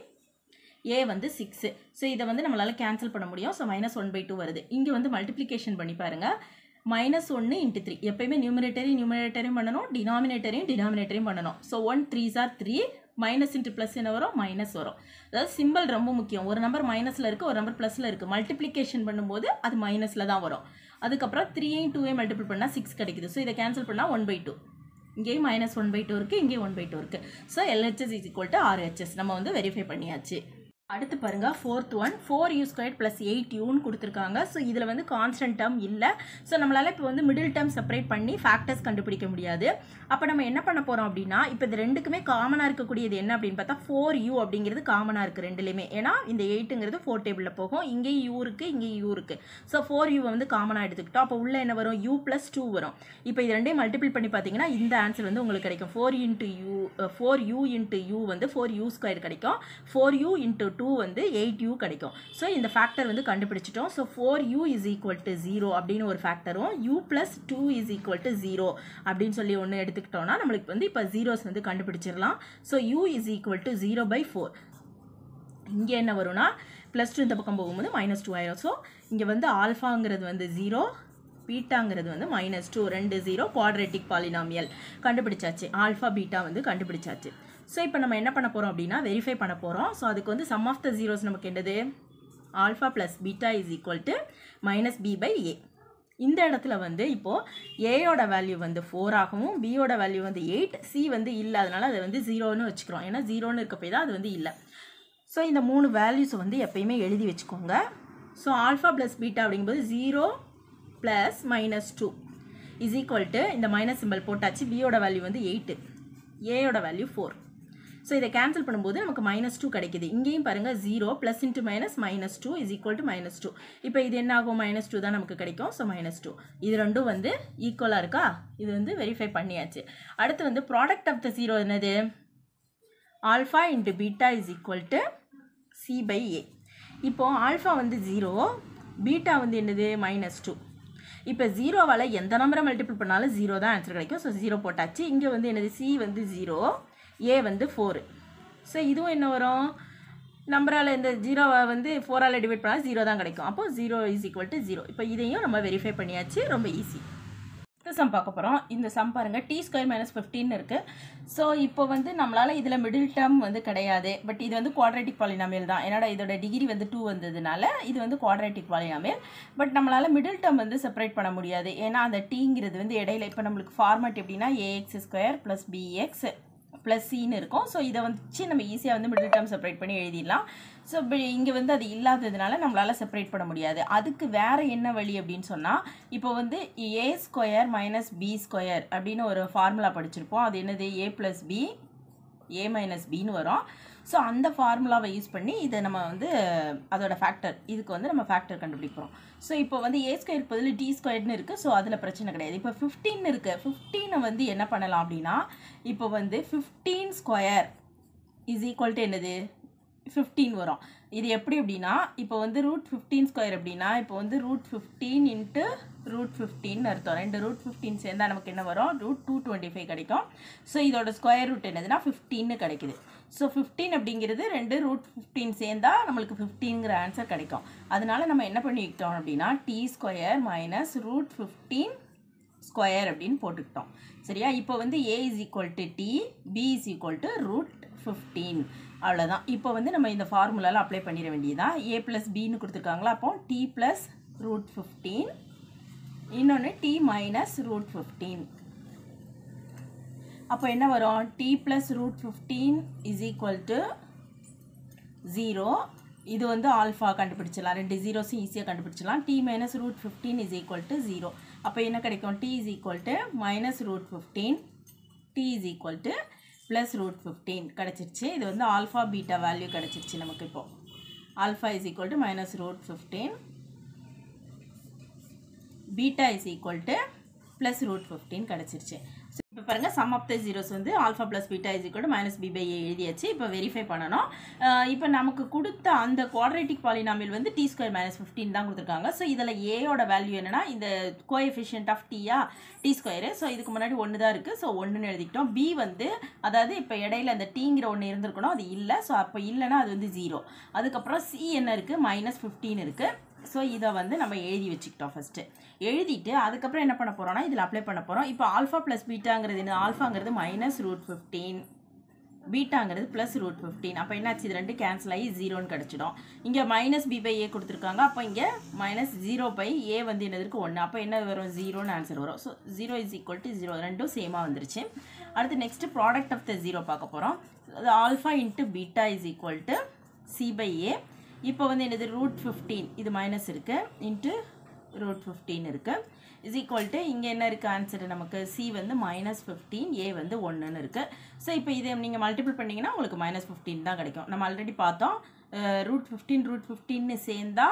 A: ஏ வந்து சிக்ஸு ஸோ இதை வந்து நம்மளால் கேன்சல் பண்ண முடியும் so minus one by two வருது இங்கே வந்து மல்டிப்ளிகேஷன் பண்ணி பாருங்கள் மைனஸ் ஒன்று இன்ட்டு த்ரீ எப்பயுமே நியூமரேட்டரையும் நியூமரேட்டரையும் பண்ணணும் டினாமினேட்டரையும் டினாமினேட்டரையும் பண்ணணும் so one three are three minus into plus என்ன வரும் மைனஸ் வரும் அதாவது சிம்பிள் ரொம்ப முக்கியம் ஒரு நம்பர் மைனஸில் இருக்குது ஒரு நம்பர் ப்ளஸில் இருக்குது மல்டிப்ளிகேஷன் பண்ணும்போது அது மைனஸில் தான் வரும் அதுக்கப்புறம் த்ரீயையும் டூவையும் மல்டிபிள் பண்ணால் சிக்ஸ் கிடைக்குது ஸோ இதை கேன்சல் பண்ணால் ஒன் பை டூ இங்கேயும் மைனஸ் ஒன் பை டூ இருக்குது இங்கேயும் ஒன் பை டூ இருக்குது so LHS is equal to RHS நம்ம வந்து வெரிஃபை பண்ணியாச்சு அடுத்து பாருங்க fourth one four u square plus eight யூன்னு கொடுத்துருக்காங்க ஸோ இதில் வந்து கான்ஸ்டன்ட் டேர்ம் இல்லை ஸோ நம்மளால் இப்போ வந்து மிடில் டேர்ம் செப்பரேட் பண்ணி ஃபேக்டர்ஸ் கண்டுபிடிக்க முடியாது அப்போ நம்ம என்ன பண்ண போகிறோம் அப்படின்னா இப்போ இது ரெண்டுக்குமே காமனாக இருக்கக்கூடியது என்ன அப்படின்னு பார்த்தா ஃபோர் யூ அப்படிங்கிறது காமனாக இருக்குது ரெண்டுலேயுமே ஏன்னா இந்த எயிட்டுங்கிறது ஃபோர் டேபிளில் போகும் இங்கேயும் யூ இருக்குது இங்கேயும் யூ இருக்குது ஸோ ஃபோர் யூ வந்து காமனாக எடுத்துக்கிட்டோம் அப்போ உள்ள என்ன வரும் யூ ப்ளஸ் டூ வரும் இப்போ இது ரெண்டையும் மல்டிபிள் பண்ணி பார்த்தீங்கன்னா இந்த ஆன்சர் வந்து உங்களுக்கு கிடைக்கும் four into u four u into u வந்து ஃபோர் யூ ஸ்கொயர் கிடைக்கும் ஃபோர் யூ இன்ட்டு டூ வந்து எயிட் யூ கிடைக்கும் ஸோ இந்த ஃபேக்டர் வந்து கண்டுபிடிச்சிட்டோம் so four u is equal to zero அப்படின்னு ஒரு ஃபேக்டரும் u plus two is equal to zero அப்படின்னு சொல்லி ஒன்று எடுத்துக்கிட்டோம்னா நம்மளுக்கு வந்து இப்போ ஜீரோஸ் வந்து கண்டுபிடிச்சிடலாம் so u is equal to zero by four இங்கே என்ன வரும்னா ப்ளஸ் டூ இந்த பக்கம் போகும்போது மைனஸ் டூ ஆயிரும் ஸோ இங்கே வந்து ஆல்ஃபாங்கிறது வந்து ஜீரோ பீட்டாங்கிறது வந்து மைனஸ் டூ ரெண்டு ஜீரோ குவாட்ரேட்டிக் பாலினாமியல் கண்டுபிடிச்சாச்சு ஆல்ஃபா பீட்டா வந்து கண்டுபிடிச்சாச்சு ஸோ இப்போ நம்ம என்ன பண்ண போகிறோம் அப்படின்னா வெரிஃபை பண்ண போகிறோம் ஸோ அதுக்கு வந்து சம் ஆஃப் த ஜீரோஸ் நமக்கு என்னது alpha plus beta is equal to minus b by a இந்த இடத்துல வந்து இப்போது ஏயோட வேல்யூ வந்து ஃபோர் ஆகவும் பியோட வேல்யூ வந்து எயிட் சி வந்து இல்லை அதனால் அதை வந்து ஜீரோன்னு வச்சுக்கிறோம் ஏன்னா ஜீரோன்னு இருக்க போய் தான் அது வந்து இல்லை ஸோ இந்த மூணு வேல்யூஸை வந்து எப்பயுமே எழுதி வச்சுக்கோங்க ஸோ ஆல்ஃபா ப்ளஸ் பீட்டா அப்படிங்கும்போது zero plus minus two is equal to இந்த மைனஸ் சிம்பிள் போட்டாச்சு பியோட வேல்யூ வந்து எயிட்டு ஏயோட வேல்யூ ஃபோர் ஸோ இதை கேன்சல் பண்ணும்போது நமக்கு மைனஸ் டூ கிடைக்குது இங்கேயும் பாருங்கள் zero plus into minus minus two is equal to minus two இப்போ இது என்ன ஆகும் மைனஸ் டூ தான் நமக்கு கிடைக்கும் ஸோ மைனஸ் டூ இது ரெண்டும் வந்து ஈக்குவலாக இருக்கா இது வந்து வெரிஃபை பண்ணியாச்சு அடுத்து வந்து ப்ராடக்ட் ஆஃப் த ஜீரோ என்னது alpha into beta is equal to C by a இப்போது ஆல்ஃபா வந்து ஜீரோ பீட்டா வந்து என்னது மைனஸ் டூ இப்போ ஜீரோவால் எந்த நம்பரை மல்டிபிள் பண்ணாலும் ஜீரோ தான் ஆன்சர் கிடைக்கும் ஸோ ஜீரோ போட்டாச்சு இங்கே வந்து என்னது சி வந்து ஜீரோ ஏ வந்து ஃபோரு ஸோ இதுவும் என்ன வரும் நம்பரால் இந்த ஜீரோவை வந்து ஃபோரால் டிவைட் பண்ணால் ஜீரோ தான் கிடைக்கும் அப்போ zero is equal to zero இப்போ இதையும் நம்ம வெரிஃபை பண்ணியாச்சு ரொம்ப ஈஸி இந்த சம் பார்க்க போகிறோம் இந்த சம் பாருங்கள் டி ஸ்கொயர் மைனஸ் ஃபிஃப்டின் இருக்குது ஸோ இப்போ வந்து நம்மளால் இதில் மிடில் டேர்ம் வந்து கிடையாது பட் இது வந்து குவாட்ரேட்டிக் பாலினாமியல் தான் என்னோட இதோட டிகிரி வந்து டூ வந்ததுனால இது வந்து குவாட்ரேட்டிக் பாலினாமியல் பட் நம்மளால் மிடில் டேர்ம் வந்து செப்பரேட் பண்ண முடியாது ஏன்னா அந்த டீங்கிறது வந்து இடையில இப்போ நம்மளுக்கு ஃபார்மேட் எப்படின்னா a x square plus px plus சின்னு இருக்கும் ஸோ இதை வச்சு நம்ம ஈஸியாக வந்து மிடில் டேர்ம் செப்பரேட் பண்ணி எழுதிடலாம் ஸோ இங்கே வந்து அது இல்லாததுனால நம்மளால் செப்பரேட் பண்ண முடியாது அதுக்கு வேறு என்ன வழி அப்படின்னு சொன்னால் இப்போ வந்து a square minus b square அப்படின்னு ஒரு ஃபார்முலா படிச்சிருப்போம் அது என்னது a plus b a minus பின்னு வரும் ஸோ அந்த ஃபார்முலாவை யூஸ் பண்ணி இதை நம்ம வந்து அதோட ஃபேக்டர் இதுக்கு வந்து நம்ம ஃபேக்டர் கண்டுபிடிக்கிறோம் ஸோ இப்போ வந்து ஏ ஸ்கொயர் பதில் டி ஸ்கொயர்னு இருக்குது ஸோ அதில் பிரச்சனை கிடையாது இப்போ ஃபிஃப்டீன் இருக்குது ஃபிஃப்டீனை வந்து என்ன பண்ணலாம் அப்படின்னா இப்போ வந்து fifteen square is equal to என்னது ஃபிஃப்டீன் வரும் இது எப்படி அப்படின்னா இப்போ வந்து ரூட் ஃபிஃப்டீன் ஸ்கொயர் அப்படின்னா இப்போ வந்து root fifteen into root fifteen அர்த்தம் ரெண்டு ரூட் ஃபிஃப்டீன் சேர்ந்தா நமக்கு என்ன வரும் ரூட் டூ டுவெண்ட்டி ஃபைவ் கிடைக்கும் ஸோ இதோட ஸ்கொயர் ரூட் என்னதுன்னா ஃபிஃப்டீன்னு கிடைக்குது ஸோ ஃபிஃப்டீன் அப்படிங்கிறது ரெண்டு ரூட் ஃபிஃப்டீன் சேர்ந்தா நம்மளுக்கு ஃபிஃப்டீன்கிற ஆன்சர் கிடைக்கும் அதனால நம்ம என்ன பண்ணிக்கிட்டோம் அப்படின்னா t square minus root fifteen square அப்படின்னு போட்டுக்கிட்டோம் சரியா இப்போ வந்து a is equal to t b is equal to root fifteen அவ்வளோதான் இப்போ வந்து நம்ம இந்த ஃபார்முலாவில் அப்ளை பண்ணிட வேண்டியதான் ஏ ப்ளஸ் பின்னு கொடுத்துருக்காங்களா அப்போ டி ப்ளஸ் ரூட் ஃபிஃப்டீன் இன்னொன்று டி மைனஸ் ரூட் ஃபிஃப்டீன் அப்போ என்ன வரும் t plus root fifteen is equal to zero இது வந்து ஆல்ஃபா கண்டுபிடிச்சிடலாம் ரெண்டு ஜீரோஸும் ஈஸியாக கண்டுபிடிச்சிடலாம் t minus root fifteen is equal to zero அப்போ என்ன கிடைக்கும் t is equal to minus root fifteen t is equal to plus root fifteen கிடச்சிருச்சு இது வந்து ஆல்ஃபா பீட்டா வேல்யூ கிடச்சிருச்சு நமக்கு இப்போ alpha is equal to minus root fifteen beta is equal to plus root fifteen கிடச்சிருச்சு so இப்போ பாருங்கள் sum of the zeros வந்து alpha plus beta is equal to minus b by a எழுதியாச்சு இப்போ verify பண்ணணும் அஹ் இப்போ நமக்கு கொடுத்த அந்த குவாட்ரேட்டிக் பாலினாமியல் வந்து டி ஸ்கொயர் மைனஸ் ஃபிஃப்டீன் தான் கொடுத்துருக்காங்க ஸோ இதில் ஏயோட வேல்யூ என்னன்னா இந்த கோஎஃபிஷியன்ட் ஆஃப் டீயா டி ஸ்கொயரு ஸோ இதுக்கு முன்னாடி ஒன்று தான் இருக்குது ஸோ ஒன்றுன்னு எழுதிக்கிட்டோம் பி வந்து அதாவது இப்போ இடையில அந்த டீங்கிற ஒன்று இருந்திருக்கணும் அது இல்லை ஸோ அப்போ இல்லைன்னா அது வந்து ஜீரோ அதுக்கப்புறம் சி என்ன இருக்குது மைனஸ் ஃபிஃப்டீன் இருக்குது ஸோ இதை வந்து நம்ம எழுதி வச்சுக்கிட்டோம் ஃபஸ்ட்டு எழுதிட்டு அதுக்கப்புறம் என்ன பண்ண போகிறோம்னா இதில் அப்ளை பண்ண போகிறோம் இப்போ ஆல்ஃபா ப்ளஸ் பீட்டாங்கிறது என்ன ஆல்ஃபாங்கிறது மைனஸ் ரூட் ஃபிஃப்டீன் பீட்டாங்கிறது ப்ளஸ் ரூட் ஃபிஃப்டீன் அப்போ என்னாச்சு இது ரெண்டு கேன்சல் ஆகி ஜீரோன்னு கிடச்சிடும் இங்கே மைனஸ் பி பை ஏ கொடுத்துருக்காங்க அப்போ இங்கே மைனஸ் ஜீரோ பை ஏ வந்து என்னதுக்கு ஒன்று அப்போ என்ன வரும் ஜீரோன்னு ஆன்சர் வரும் so zero is equal to zero ரெண்டும் சேமாக வந்துருச்சு அடுத்து next product of the zero பார்க்க போகிறோம் அது alpha into beta is equal to C by a இப்போ வந்து என்னது ரூட் ஃபிஃப்டீன் இது மைனஸ் இருக்குது இன்ட்டு ரூட் ஃபிஃப்டீன் இருக்குது இஸ் ஈக்குவல் டு இங்கே என்ன இருக்குது ஆன்சர் நமக்கு சி வந்து மைனஸ் ஃபிஃப்டீன் ஏ வந்து ஒன்றுன்னு இருக்குது ஸோ இப்போ இதை நீங்கள் மல்டிபிள் பண்ணிங்கன்னா உங்களுக்கு மைனஸ் ஃபிஃப்டீன் தான் கிடைக்கும் நம்ம ஆல்ரெடி பார்த்தோம் ரூட் ஃபிஃப்டீன் ரூட் ஃபிஃப்டின்னு சேர்ந்தா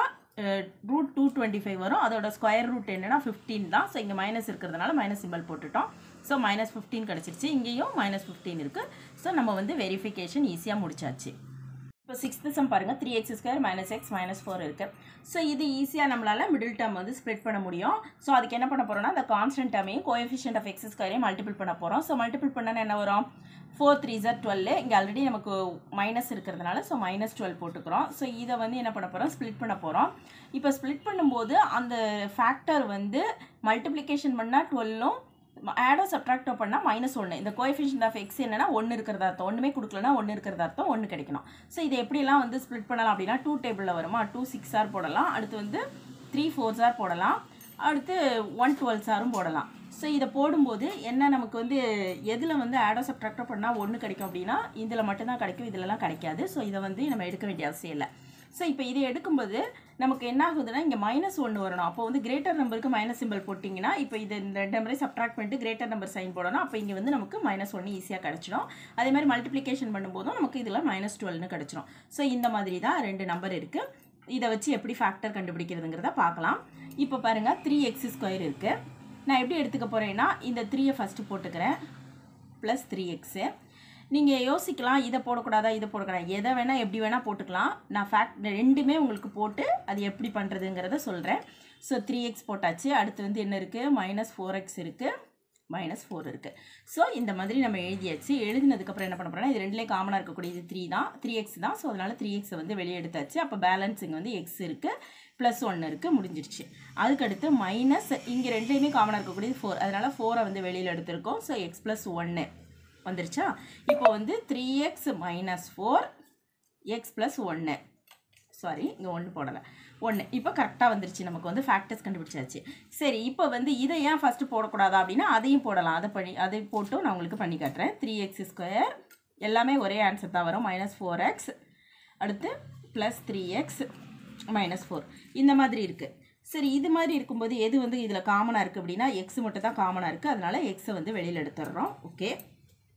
A: ரூட் டூ டுவெண்ட்டி ஃபைவ் வரும் அதோட ஸ்கொயர் ரூட் என்னன்னா ஃபிஃப்டீன் தான் ஸோ இங்கே மைனஸ் இருக்கிறதுனால மைனஸ் சிம்பிள் போட்டுட்டோம் ஸோ மைனஸ் ஃபிஃப்டீன் கிடச்சிருச்சு இங்கேயும் மைனஸ் ஃபிஃப்டீன் இருக்குது ஸோ நம்ம வந்து வெரிஃபிகேஷன் ஈஸியாக முடிச்சாச்சு இப்போ சிக்ஸ்த்து சம் பாருங்கள் three x square minus x minus four இருக்குது ஸோ இது ஈஸியாக நம்மளால் மிடில் டேர்ம் வந்து ஸ்ப்ளிட் பண்ண முடியும் ஸோ அதுக்கு என்ன பண்ண போகிறோம்னா அந்த கான்ஸ்டன்ட் டேர்மையும் கோஎஃபிஷியன்ட் ஆஃப் எக்ஸ் ஸ்கொயரையும் மல்டிபிள் பண்ண போகிறோம் ஸோ மல்டிபிள் பண்ணனா என்ன வரும் ஃபோர் த்ரீ ஜார் டுவெல் இங்கே ஆல்ரெடி நமக்கு மைனஸ் இருக்கிறதுனால ஸோ மைனஸ் டுவெல் போட்டுக்கிறோம் ஸோ இதை வந்து என்ன பண்ண போகிறோம் ஸ்ப்ளிட் பண்ண போகிறோம் இப்போ ஸ்ப்ளிட் பண்ணும்போது அந்த ஃபேக்டர் வந்து மல்டிப்ளிகேஷன் பண்ணால் டுவெல்லும் ஆடோ சப்ட்ராக்டோ பண்ணால் மைனஸ் ஒன்று இந்த கோஎஃபிஷியன்ட் ஆஃப் எக்ஸ் என்னன்னா ஒன்று இருக்கிறதா அர்த்தம் ஒன்றுமே கொடுக்கலனா ஒன்று இருக்கிறதா அர்த்தம் ஒன்று கிடைக்கணும் ஸோ இது எப்படிலாம் வந்து ஸ்ப்ளிட் பண்ணலாம் அப்படின்னா டூ டேபிளில் வருமா டூ சிக்ஸ் ஆர் போடலாம் அடுத்து வந்து த்ரீ ஃபோர் சார் போடலாம் அடுத்து ஒன் டுவெல் சாரும் போடலாம் ஸோ இதை போடும்போது என்ன நமக்கு வந்து எதில் வந்து ஆடோ சப்ட்ராக்டோ பண்ணால் ஒன்று கிடைக்கும் அப்படின்னா இதில் மட்டும்தான் கிடைக்கும் இதிலலாம் கிடைக்காது ஸோ இதை வந்து நம்ம எடுக்க வேண்டிய அவசியம் இல்லை ஸோ இப்போ இதை எடுக்கும்போது நமக்கு என்ன ஆகுதுன்னா இங்கே மைனஸ் ஒன்று வரணும் அப்போ வந்து கிரேட்டர் நம்பருக்கு மைனஸ் சிம்பிள் போட்டிங்கன்னா இப்போ இது இந்த ரெண்டு நம்பரையும் சப்ட்ராக்ட் பண்ணிட்டு கிரேட்டர் நம்பர் சைன் போடணும் அப்போ இங்கே வந்து நமக்கு மைனஸ் ஒன்று ஈஸியாக கிடச்சிடும் அதே மாதிரி மல்டிப்ளிகேஷன் பண்ணும்போதும் நமக்கு இதில் மைனஸ் டுவெல்னு கிடச்சிரும் ஸோ இந்த மாதிரி தான் ரெண்டு நம்பர் இருக்குது இதை வச்சு எப்படி ஃபேக்டர் கண்டுபிடிக்கிறதுங்கிறத பார்க்கலாம் இப்போ பாருங்கள் த்ரீ எக்ஸ் ஸ்கொயர் இருக்குது நான் எப்படி எடுத்துக்க போகிறேன்னா இந்த த்ரீயை ஃபஸ்ட்டு போட்டுக்கிறேன் ப்ளஸ் த்ரீ எக்ஸு நீங்கள் யோசிக்கலாம் இதை போடக்கூடாதா இதை போடக்கூடாது எதை வேணால் எப்படி வேணால் போட்டுக்கலாம் நான் ஃபேக்ட் ரெண்டுமே உங்களுக்கு போட்டு அது எப்படி பண்ணுறதுங்கிறத சொல்கிறேன் ஸோ த்ரீ எக்ஸ் போட்டாச்சு அடுத்து வந்து என்ன இருக்குது மைனஸ் ஃபோர் எக்ஸ் இருக்குது மைனஸ் ஃபோர் இருக்குது ஸோ இந்த மாதிரி நம்ம எழுதியாச்சு எழுதினதுக்கப்புறம் என்ன பண்ண போகிறோம்னா இது ரெண்டுலேயும் காமனாக இருக்கக்கூடியது த்ரீ தான் த்ரீ எக்ஸ் தான் ஸோ அதனால் த்ரீ எக்ஸை வந்து வெளியே எடுத்தாச்சு அப்போ பேலன்ஸ் இங்கே வந்து எக்ஸ் இருக்குது ப்ளஸ் ஒன்று இருக்குது முடிஞ்சிருச்சு அதுக்கடுத்து மைனஸ் இங்கே ரெண்டுலேயுமே காமனாக இருக்கக்கூடியது ஃபோர் அதனால் ஃபோரை வந்து வெளியில் எடுத்திருக்கோம் ஸோ எக்ஸ் ப்ளஸ் ஒன்று வந்துருச்சா இப்போ வந்து three x minus four x plus ஒன்று சாரி இங்கே ஒன்று போடலை ஒன்று இப்போ கரெக்டாக வந்துருச்சு நமக்கு வந்து ஃபேக்டர்ஸ் கண்டுபிடிச்சாச்சு சரி இப்போ வந்து இதை ஏன் ஃபஸ்ட்டு போடக்கூடாதா அப்படின்னா அதையும் போடலாம் அதை பண்ணி அதை போட்டும் நான் உங்களுக்கு பண்ணி காட்டுறேன் த்ரீ எக்ஸ் ஸ்கொயர் எல்லாமே ஒரே ஆன்சர் தான் வரும் மைனஸ் ஃபோர் எக்ஸ் அடுத்து plus three x minus four இந்த மாதிரி இருக்குது சரி இது மாதிரி இருக்கும்போது எது வந்து இதில் காமனாக இருக்குது அப்படின்னா எக்ஸ் மட்டும் தான் காமனாக இருக்குது அதனால் எக்ஸை வந்து வெளியில் எடுத்துடுறோம் ஓகே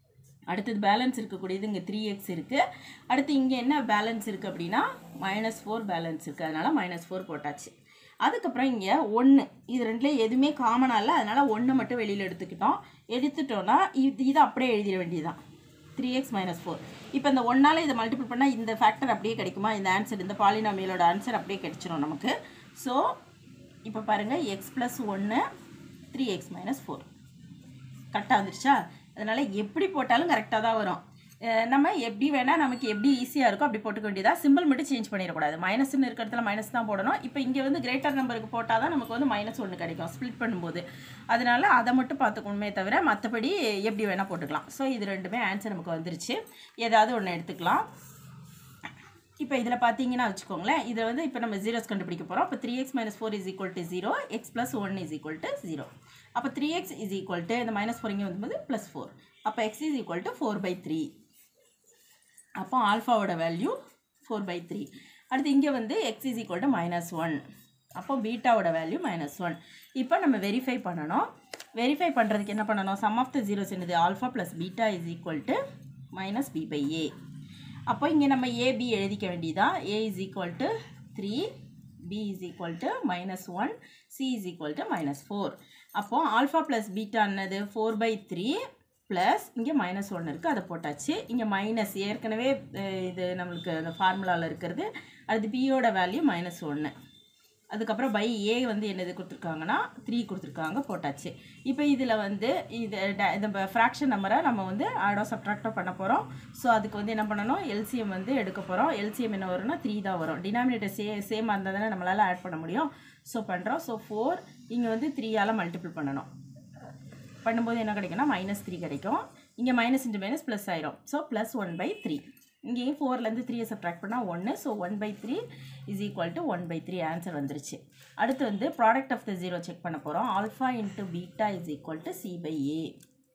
A: அடுத்தது பேலன்ஸ் இருக்கக்கூடியது இங்கே த்ரீ எக்ஸ் இருக்குது அடுத்து இங்கே என்ன பேலன்ஸ் இருக்குது அப்படின்னா மைனஸ் ஃபோர் பேலன்ஸ் இருக்குது அதனால் மைனஸ் ஃபோர் போட்டாச்சு அதுக்கப்புறம் இங்கே ஒன்று இது ரெண்டுலேயும் எதுவுமே காமனாக இல்லை அதனால் ஒன்று மட்டும் வெளியில் எடுத்துக்கிட்டோம் எடுத்துட்டோன்னா இது இதை அப்படியே எழுதிட வேண்டியதுதான் த்ரீ எக்ஸ் மைனஸ் ஃபோர் இப்போ இந்த ஒன்றால் இதை மல்டிபிள் பண்ணால் இந்த ஃபேக்டர் அப்படியே கிடைக்குமா இந்த ஆன்சர் இந்த பாலினாமியலோட ஆன்சர் அப்படியே கிடைச்சிரும் நமக்கு ஸோ இப்போ பாருங்கள் எக்ஸ் ப்ளஸ் ஒன்று த்ரீ எக்ஸ் மைனஸ் ஃபோர் கரெக்டாக வந்துருச்சா அதனால் எப்படி போட்டாலும் கரெக்டாக தான் வரும் அஹ் நம்ம எப்படி வேணால் நமக்கு எப்படி ஈஸியாக இருக்கோ அப்படி போட்டுக்க வேண்டியதா சிம்பிள் மட்டும் சேஞ்ச் பண்ணிடக்கூடாது மைனஸ்னு இருக்கிற இடத்துல மைனஸ் தான் போடணும் இப்போ இங்கே வந்து கிரேட்டர் நம்பருக்கு போட்டால் தான் நமக்கு வந்து மைனஸ் ஒன்று கிடைக்கும் ஸ்ப்ளிட் பண்ணும்போது அதனால் அதை மட்டும் பார்த்துக்கணுமே தவிர மற்றபடி எப்படி வேணால் போட்டுக்கலாம் ஸோ இது ரெண்டுமே ஆன்சர் நமக்கு வந்துருச்சு ஏதாவது ஒன்று எடுத்துக்கலாம் இப்போ இதில் பார்த்தீங்கன்னா வச்சுக்கோங்களேன் இதை வந்து இப்போ நம்ம ஜீரோஸ் கண்டுபிடிக்க போகிறோம் அப்போ three x minus four is equal to zero x plus one is equal to zero அப்போ three x is equal to இந்த மைனஸ் ஃபோர் இங்கே வரும்போது ப்ளஸ் ஃபோர் அப்போ x is equal to four by three அப்போ ஆல்ஃபாவோட value four by three அடுத்து இங்கே வந்து x is equal to minus one அப்போ பீட்டாவோட வேல்யூ மைனஸ் ஒன் இப்போ நம்ம வெரிஃபை பண்ணணும் வெரிஃபை பண்ணுறதுக்கு என்ன பண்ணணும் சம் ஆஃப் த ஜீரோஸ் என்னது alpha plus beta is equal to minus b by a அப்போ இங்கே நம்ம ஏபி எழுதிக்க வேண்டியதான் a is equal to three b is equal to minus one c is equal to minus four அப்போது alpha plus beta என்னது four by three plus இங்கே minus ஒன்று இருக்குது அதை போட்டாச்சு இங்கே மைனஸ் ஏற்கனவே அஹ், இது நம்மளுக்கு அந்த ஃபார்முலாவில் இருக்கிறது அடுத்து பியோட வேல்யூ மைனஸ் ஒன்று அதுக்கப்புறம் பை ஏ வந்து என்னது கொடுத்துருக்காங்கன்னா த்ரீ கொடுத்துருக்காங்க போட்டாச்சு இப்போ இதில் வந்து இது ட- இந்த ஃப்ராக்ஷன் நம்பரை நம்ம வந்து ஆடோ சப்ட்ராக்டோ பண்ண போகிறோம் ஸோ அதுக்கு வந்து என்ன பண்ணணும் எல்சிஎம் வந்து எடுக்க போகிறோம் எல்சிஎம் என்ன வரும்னா த்ரீ தான் வரும் டினாமினேட்டர் சே சேமாக இருந்தால் தானே நம்மளால் ஆட் பண்ண முடியும் ஸோ பண்ணுறோம் ஸோ ஃபோர் இங்கே வந்து த்ரீயால் மல்டிபிள் பண்ணணும் பண்ணும்போது என்ன கிடைக்கும்னா மைனஸ் த்ரீ கிடைக்கும் இங்கே மைனஸ் இன்ட்டு மைனஸ் ப்ளஸ் ஆயிரும் so plus one by three இங்கேயும் ஃபோர்லேருந்து த்ரீயை சப்ட்ராக்ட் பண்ணால் ஒன்று so one by three is equal to one by three answer வந்துருச்சு அடுத்து வந்து product of the zero check பண்ண போகிறோம் alpha into beta is equal to C by a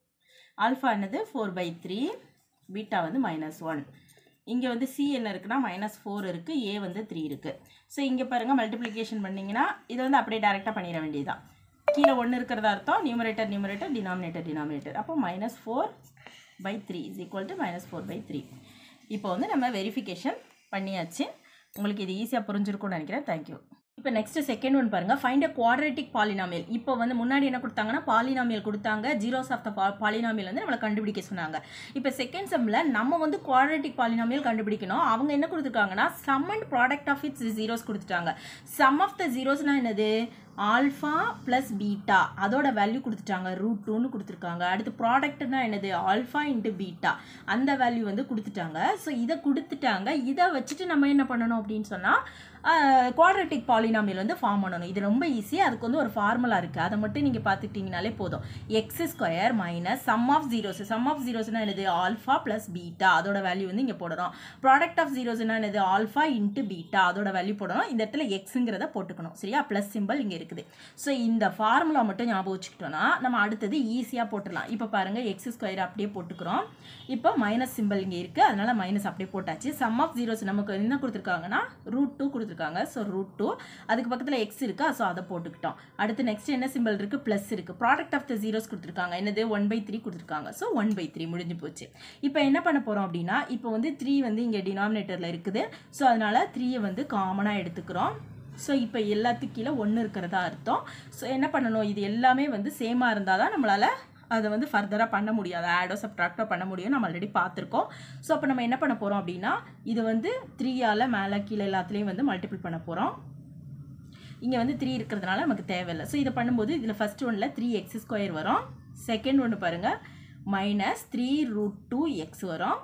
A: alpha என்னது ஃபோர் பை த்ரீ பீட்டா வந்து minus one இங்கே வந்து C என்ன இருக்குன்னா மைனஸ் ஃபோர் இருக்குது ஏ வந்து த்ரீ இருக்குது ஸோ இங்கே பாருங்கள் மல்டிப்ளிகேஷன் பண்ணிங்கன்னா இதை வந்து அப்படியே டேரெக்டாக பண்ணிட வேண்டியதுதான் கீழே ஒன்று இருக்கிறதா அர்த்தம் நியூமரேட்டர் நியூமரேட்டர் டினாமினேட்டர் டினாமினேட்டர் அப்போ minus four by three is equal to minus four by three இப்போ வந்து நம்ம வெரிஃபிகேஷன் பண்ணியாச்சு உங்களுக்கு இது ஈஸியாக புரிஞ்சிருக்கும்னு நினைக்கிறேன் தேங்க்யூ இப்போ நெக்ஸ்ட் செகண்ட் ஒன் பாருங்க ஃபைண்ட் அ குவாட்ரேட்டிக் பாலினாமியல் இப்போ வந்து முன்னாடி என்ன கொடுத்தாங்கன்னா பாலினாமியல் கொடுத்தாங்க ஜீரோஸ் ஆஃப் த பாலினாமியல் வந்து நம்மளை கண்டுபிடிக்க சொன்னாங்க இப்போ செகண்ட் செம்மில் நம்ம வந்து குவாட்ரேட்டிக் பாலினாமியல் கண்டுபிடிக்கணும் அவங்க என்ன கொடுத்துருக்காங்கன்னா sum and product of its zeros கொடுத்துட்டாங்க சம் ஆஃப் த ஜீரோஸ்னால் என்னது ஆல்ஃபா ப்ளஸ் பீட்டா அதோட வேல்யூ கொடுத்துட்டாங்க ரூட் டூன்னு கொடுத்துருக்காங்க அடுத்து ப்ராடக்ட்னா என்னது ஆல்ஃபா இன்ட்டு பீட்டா அந்த வேல்யூ வந்து கொடுத்துட்டாங்க ஸோ இதை கொடுத்துட்டாங்க இதை வச்சுட்டு நம்ம என்ன பண்ணணும் அப்படின்னு சொன்னால் குவாட்ரட்டிக் பாலினாமியல் வந்து ஃபார்ம் பண்ணணும் இது ரொம்ப ஈஸி அதுக்கு வந்து ஒரு ஃபார்முலா இருக்குது அதை மட்டும் நீங்கள் பார்த்துக்கிட்டிங்கனாலே போதும் x square minus sum of zeros sum of ஜீரோஸ்னா என்னது ஆல்ஃபா ப்ளஸ் பீட்டா அதோட வேல்யூ வந்து இங்கே போடணும் ப்ராடக்ட் ஆஃப் ஜீரோஸ்னா என்னது ஆல்ஃபா இன்ட்டு பீட்டா அதோட வேல்யூ போடணும் இந்த இடத்துல எக்ஸுங்கிறத போட்டுக்கணும் சரியா ப்ளஸ் சிம்பிள் இங்கே இருக்குது ஸோ இந்த ஃபார்முலா மட்டும் ஞாபகம் வச்சுக்கிட்டோம்னா நம்ம அடுத்தது ஈஸியாக போட்டுடலாம் இப்போ பாருங்கள் எக்ஸ் ஸ்கொயர் அப்படியே போட்டுக்கிறோம் இப்போ மைனஸ் சிம்பிள் இங்கே இருக்குது அதனால மைனஸ் அப்படியே போட்டாச்சு சம் ஆஃப் ஜீரோஸ் நமக்கு என்ன கொடுத்துருக்காங்கன்னா ரூட் டூ கொடுத்துருக்காங்க ஸோ ரூட் டூ அதுக்கு பக்கத்தில் எக்ஸ் இருக்கா ஸோ அதை போட்டுக்கிட்டோம் அடுத்து நெக்ஸ்ட் என்ன சிம்பிள் இருக்குது ப்ளஸ் இருக்குது ப்ராடக்ட் ஆஃப் த ஜீரோஸ் கொடுத்துருக்காங்க என்னது ஒன் பை த்ரீ கொடுத்துருக்காங்க ஸோ ஒன் பை த்ரீ முடிஞ்சு போச்சு இப்போ என்ன பண்ண போகிறோம் அப்படின்னா இப்போ வந்து த்ரீ வந்து இங்கே டினாமினேட்டரில் இருக்குது ஸோ அதனால் த்ரீயை வந்து காமனாக எடுத்துக்கிறோம் ஸோ இப்போ எல்லாத்துக்கு கீழே ஒன்று இருக்கிறதா அர்த்தம் ஸோ என்ன பண்ணணும் இது எல்லாமே வந்து சேமாக இருந்தால் தான் நம்மளால் அதை வந்து ஃபர்தராக பண்ண முடியாது ஆடோ சப்ட்ராக்டோ பண்ண முடியும் நம்ம ஆல்ரெடி பார்த்துருக்கோம் ஸோ அப்போ நம்ம என்ன பண்ண போகிறோம் அப்படின்னா இது வந்து த்ரீயால் மேலே கீழே எல்லாத்துலேயும் வந்து மல்டிபிள் பண்ண போகிறோம் இங்கே வந்து த்ரீ இருக்கிறதுனால நமக்கு தேவையில்லை ஸோ இதை பண்ணும்போது இதில் ஃபஸ்ட் ஒன்றில் த்ரீ எக்ஸ் ஸ்கொயர் வரும் செகண்ட் ஒன்று பாருங்கள் minus three root two x வரும்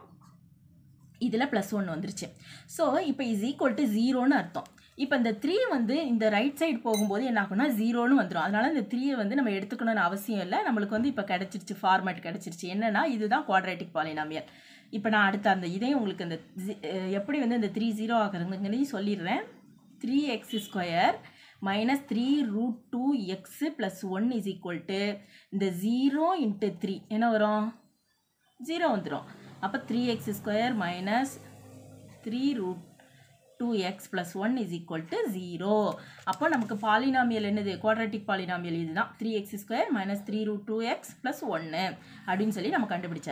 A: இதில் ப்ளஸ் ஒன்று வந்துருச்சு ஸோ இப்போ இஸ் ஈக்குவல் டு ஜீரோன்னு அர்த்தம் இப்போ இந்த த்ரீ வந்து இந்த ரைட் சைடு போகும்போது என்ன ஆகும்னா ஜீரோன்னு வந்துடும் அதனால இந்த த்ரீயை வந்து நம்ம எடுத்துக்கணும்னு அவசியம் இல்லை நம்மளுக்கு வந்து இப்போ கிடச்சிருச்சு ஃபார்மேட் கிடச்சிருச்சு என்னன்னா இதுதான் குவாட்ரேட்டிக் பாலினாமியல் இப்போ நான் அடுத்த அந்த இதையும் உங்களுக்கு இந்த zi- அஹ் எப்படி வந்து இந்த த்ரீ ஜீரோ ஆகுறதுங்கிறதையும் சொல்லிடுறேன் three x square minus three root two x plus one is equal to இந்த ஜீரோ இன்ட்டு த்ரீ என்ன வரும் ஜீரோ வந்துடும் அப்போ three x square minus three root two x plus one is equal to zero அப்போ நமக்கு polynomial என்னது quadratic polynomial இதுதான் three x square minus three root two x plus ஒன்று அப்படின்னு சொல்லி நம்ம கண்டுபிடிச்சாச்சு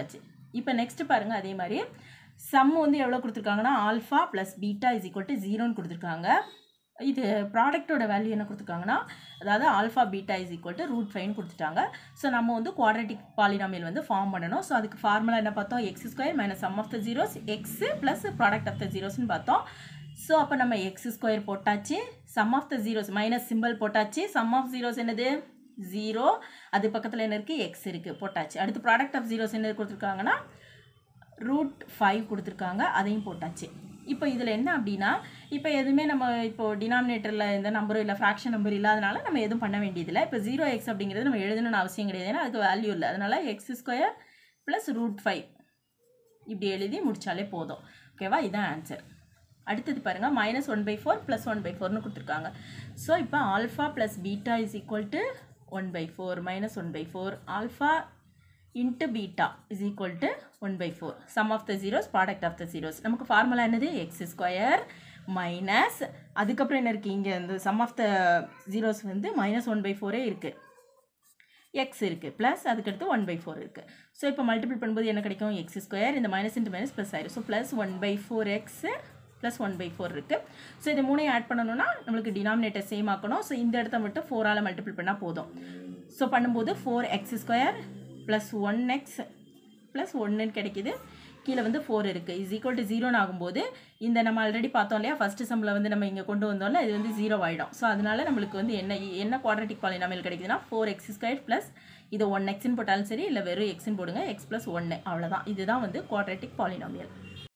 A: இப்போ நெக்ஸ்ட் பாருங்கள் அதே மாதிரி சம் வந்து எவ்வளோ கொடுத்துருக்காங்கன்னா alpha plus beta is equal to ஜீரோன்னு கொடுத்துருக்காங்க இது ப்ராடக்ட்டோட வேல்யூ என்ன கொடுத்துருக்காங்கன்னா அதாவது alpha beta is equal to root ஃபைவ்னு கொடுத்துட்டாங்க ஸோ நம்ம வந்து குவாட்ரட்டிக் பாலினாமியல் வந்து ஃபார்ம் பண்ணணும் ஸோ அதுக்கு ஃபார்முலா என்ன பார்த்தோம் x square minus sum of the zeros x plus product of the ஜீரோஸ்னு பார்த்தோம் ஸோ அப்போ நம்ம எக்ஸ் ஸ்கொயர் போட்டாச்சு sum of the zeros minus simple போட்டாச்சு சம் ஆஃப் ஜீரோஸ் என்னது ஜீரோ அது பக்கத்தில் என்ன இருக்குது எக்ஸ் இருக்குது போட்டாச்சு அடுத்து ப்ராடக்ட் ஆஃப் ஜீரோஸ் என்ன கொடுத்துருக்காங்கன்னா ரூட் ஃபைவ் கொடுத்துருக்காங்க அதையும் போட்டாச்சு இப்போ இதில் என்ன அப்படின்னா இப்போ எதுவுமே நம்ம இப்போ டினாமினேட்டரில் எந்த நம்பரும் இல்லை ஃப்ராக்ஷன் நம்பர் இல்லாதனால நம்ம எதுவும் பண்ண வேண்டியதில்லை இப்போ ஜீரோ எக்ஸ் அப்படிங்கிறது நம்ம எழுதணும்னு அவசியம் கிடையாது ஏன்னா அதுக்கு வேல்யூ இல்லை அதனால் x square plus root five இப்படி எழுதி முடித்தாலே போதும் ஓகேவா இதுதான் ஆன்சர் அடுத்தது பாருங்கள் minus one by four plus one by ஃபோர்னு கொடுத்துருக்காங்க ஸோ இப்போ alpha plus beta is equal to one by four minus one by four alpha into beta is equal to one by four sum of the zeros product of the zeros நமக்கு formula என்னது x square minus அதுக்கப்புறம் என்ன இருக்குது இங்கே இந்த some of the zeros வந்து minus one by ஃபோரே இருக்குது எக்ஸ் இருக்குது ப்ளஸ் அதுக்கடுத்து ஒன் பை ஃபோர் இருக்குது ஸோ இப்போ மல்டிபிள் பண்ணும்போது என்ன கிடைக்கும் எக்ஸ் ஸ்கொயர் இந்த மைனஸ் இன்ட்டு மைனஸ் ப்ளஸ் ஆயிரும் so plus one by four x plus one by four இருக்குது ஸோ இது மூணையும் ஆட் பண்ணணும்னா நம்மளுக்கு டினாமினேட்டர் சேம் ஆக்கணும் ஸோ இந்த இடத்த மட்டும் ஃபோரால் மல்டிபிள் பண்ணால் போதும் ஸோ பண்ணும்போது four x square plus one x plus ஒன்றுன்னு கிடைக்கிது கீழே வந்து ஃபோர் இருக்குது இஸ் ஈக்குவல் டு ஜீரோன்னு ஆகும்போது இந்த நம்ம ஆல்ரெடி பார்த்தோம் இல்லையா ஃபஸ்ட்டு சம்மில் வந்து நம்ம இங்கே கொண்டு வந்தோம்ல இது வந்து ஜீரோ ஆகிடும் ஸோ அதனால நம்மளுக்கு வந்து என்ன என்ன குவாட்ரட்டிக் பாலினாமியல் கிடைக்குதுன்னா ஃபோர் எக்ஸ் ஸ்கொயர் ப்ளஸ் இது ஒன் எக்ஸ்ன்னு போட்டாலும் சரி இல்லை வெறும் எக்ஸ்ன்னு போடுங்க எக்ஸ் ப்ளஸ் ஒன்று அவ்வளோதான் இதுதான் வந்து குவாட்ரட்டிக் பாலினாமியல்